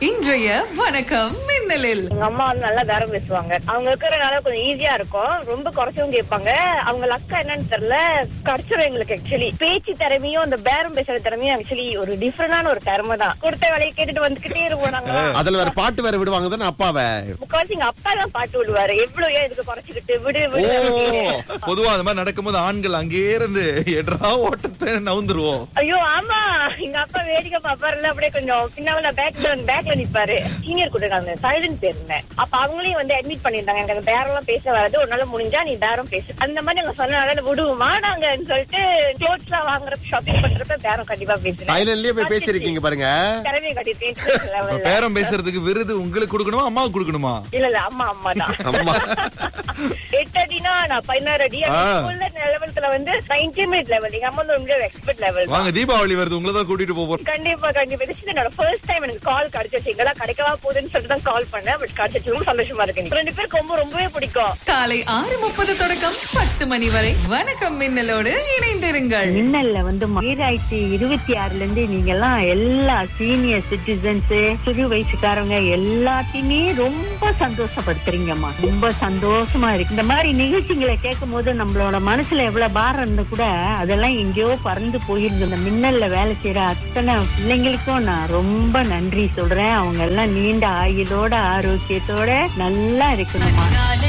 இன்றைய வணக்கம் மின்னலில் எங்க அம்மா வந்து நல்லா பேரம் பேசுவாங்க அவங்க இருக்கிறனால கொஞ்சம் ஈஸியா இருக்கும் ரொம்ப குறைச்சவும் கேட்பாங்க அவங்க லக்கா என்னன்னு தெரியல கிடைச்சிரும் எங்களுக்கு ஆக்சுவலி பேச்சு திறமையும் அந்த பேரம் பேசுற திறமையும் ஆக்சுவலி ஒரு டிஃபரெண்டான ஒரு திறமை தான் கொடுத்த வேலையை கேட்டுட்டு வந்துகிட்டே இருப்போம் நாங்க அதுல வேற பாட்டு வேற விடுவாங்க தானே அப்பாவை முக்காவாசி எங்க அப்பா தான் பாட்டு விடுவாரு எவ்வளவு ஏன் இதுக்கு குறைச்சிக்கிட்டு விடு விடு அப்படின்னு. பொதுவா அந்த மாதிரி நடக்கும்போது ஆண்கள் அங்கேயே இருந்து எட்ரா ஓட்டத்தை நவுந்துருவோம் ஐயோ ஆமா எங்க அப்பா வேடிக்கை பாப்பாருல அப்படியே கொஞ்சம் பின்னால பேக்ல பேக்ல நிப்பாரு சீனியர் கூட நாங்க சைலண்ட் இருந்தேன் அப்ப அவங்களையும் வந்து அட்மிட் பண்ணிருந்தாங்க எனக்கு பேரம் எல்லாம் பேச வராது ஒரு நாள் முடிஞ்சா நீ பேரம் பேசு அந்த மாதிரி நாங்க சொன்னனால விடுவோமா நாங்கன்னு சொல்லிட்டு க்ளோத்ஸ் எல்லாம் வாங்குறப்ப ஷாப்பிங் பண்றப்ப பேரம் கண்டிப்பா பேசுறேன் தைலண்ட்லயே போய் பேசிருக்கீங்க பாருங்க திறமையை கட்டிட்டேன் இப்ப லெவல்ல பேரம் பேசுறதுக்கு விருது உங்களுக்கு கொடுக்கணுமா அம்மாவுக்கு கொடுக்கணுமா இல்ல இல்ல அம்மா அம்மா தான் அம்மா. எட்டு அடினா நான் பதினாறு அடி ஆ. உள்ள லெவல்ஸ்ல வந்து நான் இன்டிமேட் லெவல் எங்க அம்மா வந்து உண்மையிலே எக்ஸ்பர்ட் லெவல் வாங்க தீபாவளி வருது உங்களை தான் கூட்டிட்டு போக போறோம் கண்டிப்பா கண்டிப்பா this is என்னோட ஃபர்ஸ்ட் டைம் எனக்கு கால் கிடைச்சிச்சு எங்கெல்லாம் கிடைக்கவா போகுதுன்னு சொல்லிட்டு தான் கால் பண்ணேன் பட் கிடைச்சிச்சு ரொம்ப சந்தோஷமா இருக்கு எனக்கு. ரெண்டு பேருக்கு ரொம்ப ரொம்பவே பிடிக்கும் காலை ஆறு முப்பது தொடக்கம் பத்து மணி வரை வணக்கம் மின்னலோடு இணைந்திருங்கள் மின்னல்ல வந்து ஈராயிரத்தி இருபத்தி ஆறுல இருந்து நீங்க எல்லாம் எல்லா சீனியர் சிட்டிசன்ஸ் சிறு வயசுக்காரங்க எல்லாத்தையுமே ரொம்ப சந்தோஷப்படுத்துறீங்கம்மா ரொம்ப சந்தோஷமா இருக்கு இந்த மாதிரி நிகழ்ச்சிகளை கேட்கும் போது நம்மளோட மனசுல எவ்வளவு பாரம் இருந்தா கூட அதெல்லாம் எங்கேயோ பறந்து போயிருந்து இந்த மின்னல்ல வேலை செய்யற அத்தனை பிள்ளைங்களுக்கும் நான் ரொம்ப நன்றி சொல்றேன் அவங்க எல்லாம் நீண்ட ஆயுளோட ஆரோக்கியத்தோட நல்லா இருக்கணும்மா